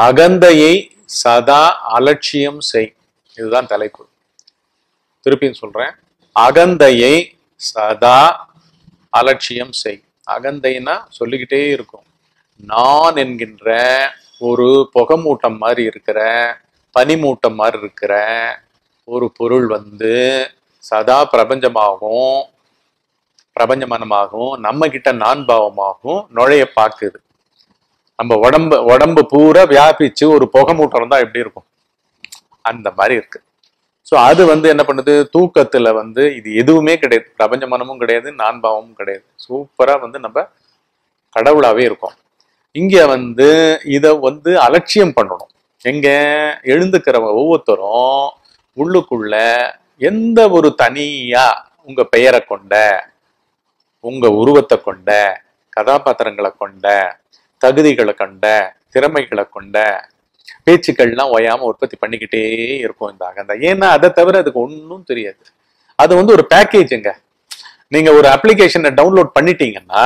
அகந்தையை சதா அலட்சியம் செய் இதுதான் தலைப்பு திருப்பியும் சொல்றேன் அகந்தையை சதா அலட்சியம் செய் அகந்தைன்னா சொல்லிக்கிட்டே இருக்கும் நான் என்கின்ற ஒரு புகமூட்டம் மாதிரி இருக்கிற பனிமூட்டம் மாதிரி இருக்கிற ஒரு பொருள் வந்து சதா பிரபஞ்சமாகவும் பிரபஞ்சமனமாகவும் நம்ம கிட்ட நான் பாவமாகவும் நுழைய பார்க்குது நம்ம உடம்பு உடம்பு பூரா வியாபிச்சு ஒரு புகமூட்டம் இருந்தா எப்படி இருக்கும் அந்த மாதிரி இருக்கு ஸோ அது வந்து என்ன பண்ணுது தூக்கத்துல வந்து இது எதுவுமே கிடையாது பிரபஞ்ச மனமும் கிடையாது நான் பாவமும் கிடையாது சூப்பரா வந்து நம்ம கடவுளாவே இருக்கோம் இங்க வந்து இத வந்து அலட்சியம் பண்ணணும் எங்க எழுந்துக்கிறவங்க ஒவ்வொருத்தரும் உள்ளுக்குள்ள எந்த ஒரு தனியா உங்க பெயரை கொண்ட உங்க உருவத்தை கொண்ட கதாபாத்திரங்களை கொண்ட தகுதிகளை கொண்ட திறமைகளை கொண்ட பேச்சுக்கள்லாம் ஓயாம உற்பத்தி பண்ணிக்கிட்டே இருக்கும் இந்த அகந்தா ஏன்னா அதை தவிர அதுக்கு ஒன்றும் தெரியாது அது வந்து ஒரு பேக்கேஜுங்க நீங்க ஒரு அப்ளிகேஷனை டவுன்லோட் பண்ணிட்டீங்கன்னா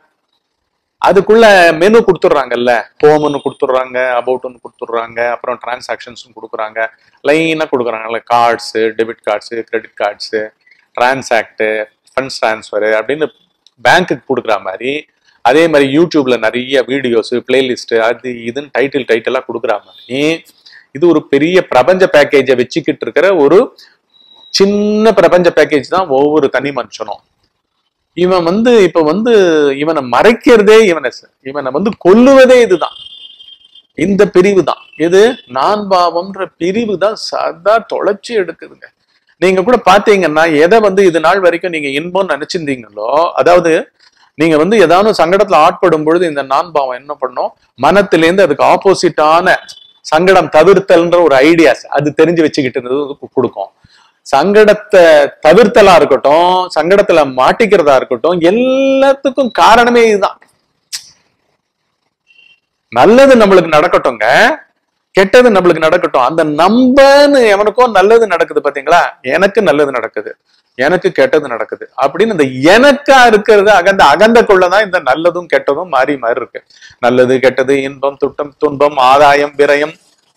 அதுக்குள்ள மெனு கொடுத்துட்றாங்கல்ல ஹோம்னு கொடுத்துட்றாங்க அபவுட்னு கொடுத்துட்றாங்க அப்புறம் டிரான்சாக்ஷன்ஸ் கொடுக்குறாங்க லைனாக கொடுக்குறாங்கல்ல cards debit cards credit cards transact funds transfer அப்படின்னு பேங்க்குக்கு கொடுக்குற மாதிரி அதே மாதிரி யூடியூப்ல நிறைய வீடியோஸ் பிளேலிஸ்ட் அது இதுன்னு டைட்டில் டைட்டிலாக கொடுக்குற மாதிரி இது ஒரு பெரிய பிரபஞ்ச பேக்கேஜை வச்சுக்கிட்டு இருக்கிற ஒரு சின்ன பிரபஞ்ச பேக்கேஜ் தான் ஒவ்வொரு தனி மனுஷனும் இவன் வந்து இப்ப வந்து இவனை மறைக்கிறதே இவனை இவனை வந்து கொல்லுவதே இதுதான் இந்த பிரிவு தான் இது நான் பாவம்ன்ற பிரிவு தான் சதா தொலைச்சி எடுக்குதுங்க நீங்க கூட பாத்தீங்கன்னா எதை வந்து இது நாள் வரைக்கும் நீங்க இன்பம்னு நினைச்சிருந்தீங்களோ அதாவது நீங்க வந்து ஏதாவது சங்கடத்துல ஆட்படும் பொழுது இந்த நான் பாவம் என்ன பண்ணும் மனத்திலேருந்து அதுக்கு ஆப்போசிட்டான சங்கடம் தவிர்த்தல்ன்ற ஒரு ஐடியாஸ் அது தெரிஞ்சு வச்சுக்கிட்டு இருந்தது கொடுக்கும் சங்கடத்தை தவிர்த்தலா இருக்கட்டும் சங்கடத்துல மாட்டிக்கிறதா இருக்கட்டும் எல்லாத்துக்கும் காரணமே இதுதான் நல்லது நம்மளுக்கு நடக்கட்டும்ங்க கெட்டது நம்மளுக்கு நடக்கட்டும் அந்த நம்பன்னு எவனுக்கோ நல்லது நடக்குது பாத்தீங்களா எனக்கு நல்லது நடக்குது எனக்கு கெட்டது நடக்குது அப்படின்னு இந்த எனக்கா இருக்கிறது அகந்த அகந்தக்குள்ளதான் இந்த நல்லதும் கெட்டதும் மாறி மாறி இருக்கு நல்லது கெட்டது இன்பம் துட்டம் துன்பம் ஆதாயம் விரயம்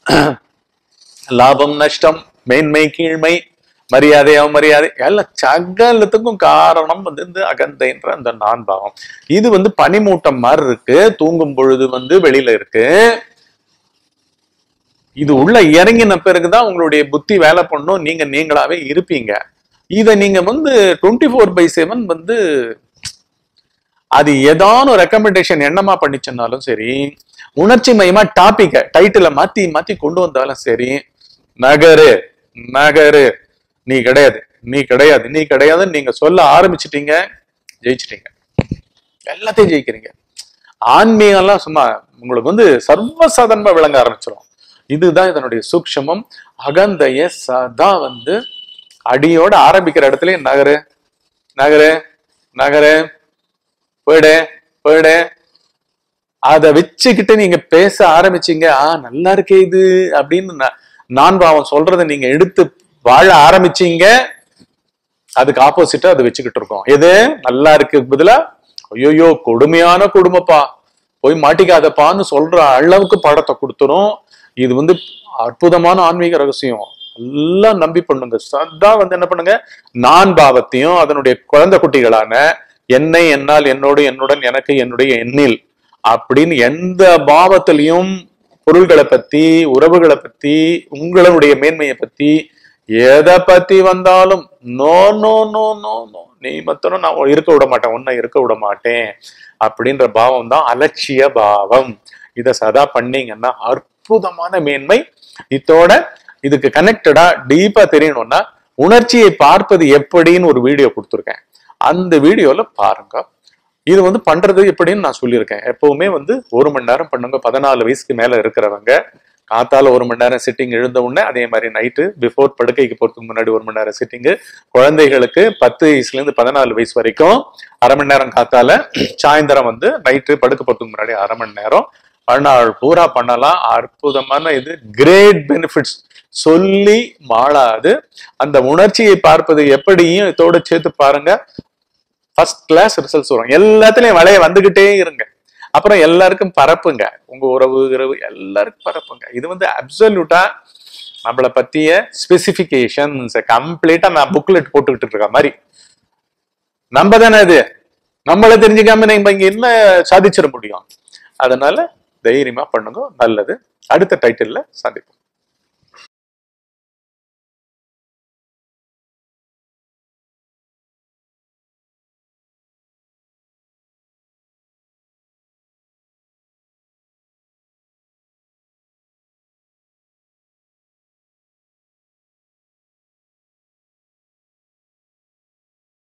லாபம் நஷ்டம் மேன்மை கீழ்மை மரியாதை அவமரியாதை எல்லாம் சகலத்துக்கும் காரணம் வந்து இந்த அகந்தைன்ற அந்த நான் பாவம் இது வந்து பனிமூட்டம் மாதிரி இருக்கு தூங்கும் பொழுது வந்து வெளியில இருக்கு இது உள்ள இறங்கின பிறகுதான் உங்களுடைய புத்தி வேலை பண்ணும் நீங்க நீங்களாவே இருப்பீங்க இத நீங்க வந்து டுவெண்ட்டி ஃபோர் பை செவன் வந்து அது ஏதானும் ரெக்கமெண்டேஷன் என்னமா பண்ணிச்சுனாலும் சரி உணர்ச்சி மயமா டாபிக்க டைட்டில மாத்தி மாத்தி கொண்டு வந்தாலும் சரி நகரு நகரு நீ கிடையாது நீ கிடையாது நீ கிடையாதுன்னு நீங்க சொல்ல ஆரம்பிச்சிட்டீங்க ஜெயிச்சிட்டீங்க எல்லாத்தையும் ஜெயிக்கிறீங்க ஆன்மீகம்லாம் சும்மா உங்களுக்கு வந்து சர்வசாதாரணமா விளங்க ஆரம்பிச்சிடும் இதுதான் இதனுடைய சூக்ஷமம் அகந்தைய சதா வந்து அடியோட ஆரம்பிக்கிற இடத்துல நகரு நகரு நகரு போயிடு போயிடு அதை வச்சுக்கிட்டு நீங்க பேச ஆரம்பிச்சீங்க ஆ நல்லா இருக்கே இது அப்படின்னு நா- நான் பாவம் சொல்றதை நீங்க எடுத்து வாழ ஆரம்பிச்சீங்க அதுக்கு ஆப்போசிட்டா அது வச்சுக்கிட்டு இருக்கோம் எது நல்லா இருக்கு பதிலா ஐயோயோ கொடுமையான கொடுமைப்பா போய் மாட்டிக்காதப்பான்னு சொல்ற அளவுக்கு படத்தை கொடுத்துரும் இது வந்து அற்புதமான ஆன்மீக ரகசியம் எல்லாம் நம்பி பண்ணுங்க சதா வந்து என்ன பண்ணுங்க நான் பாவத்தையும் அதனுடைய குழந்தை குட்டிகளான என்னை என்னால் என்னோடு என்னுடன் எனக்கு என்னுடைய எண்ணில் அப்படின்னு எந்த பாவத்திலையும் பொருள்களை பத்தி உறவுகளை பத்தி உங்களுடைய மேன்மையை பத்தி எதை பத்தி வந்தாலும் no no no no no நீ மத்தனும் நான் இருக்க விட மாட்டேன் உன்னை இருக்க விட மாட்டேன் அப்படின்ற பாவம் தான் அலட்சிய பாவம் இத சதா பண்ணீங்கன்னா அற்புதமான மேன்மை இதோட இதுக்கு கனெக்டடா டீப்பா தெரியணும்னா உணர்ச்சியை பார்ப்பது எப்படின்னு ஒரு வீடியோ கொடுத்துருக்கேன் அந்த வீடியோல பாருங்க இது வந்து பண்றது எப்படின்னு நான் சொல்லியிருக்கேன் எப்பவுமே வந்து ஒரு மணி நேரம் பண்ணுங்க பதினாலு வயசுக்கு மேல இருக்கிறவங்க காத்தால ஒரு மணி நேரம் சிட்டிங் எழுந்த உடனே அதே மாதிரி நைட்டு பிஃபோர் படுக்கைக்கு போறதுக்கு முன்னாடி ஒரு மணி நேரம் சிட்டிங்கு குழந்தைகளுக்கு பத்து வயசுல இருந்து பதினாலு வயசு வரைக்கும் அரை மணி நேரம் காத்தால சாயந்தரம் வந்து நைட்டு படுக்க போறதுக்கு முன்னாடி அரை மணி நேரம் வாழ்நாள் பூரா பண்ணலாம் அற்புதமான இது கிரேட் பெனிஃபிட்ஸ் சொல்லி மாளாது அந்த உணர்ச்சியை பார்ப்பது எப்படியும் இதோட சேர்த்து பாருங்க ஃபர்ஸ்ட் கிளாஸ் ரிசல்ட்ஸ் வரும் எல்லாத்துலயும் வளைய வந்துகிட்டே இருங்க அப்புறம் எல்லாருக்கும் பரப்புங்க உங்க உறவு உறவு எல்லாருக்கும் பரப்புங்க இது வந்து அப்சல்யூட்டா நம்மளை பத்திய ஸ்பெசிபிகேஷன்ஸ் கம்ப்ளீட்டா நான் புக்லெட் போட்டுக்கிட்டு இருக்க மாதிரி நம்ம தானே அது நம்மளை தெரிஞ்சுக்காம நம்ம இங்க என்ன சாதிச்சிட முடியும் அதனால தைரியமா பண்ணுங்க நல்லது அடுத்த டைட்டில்ல சந்திப்போம்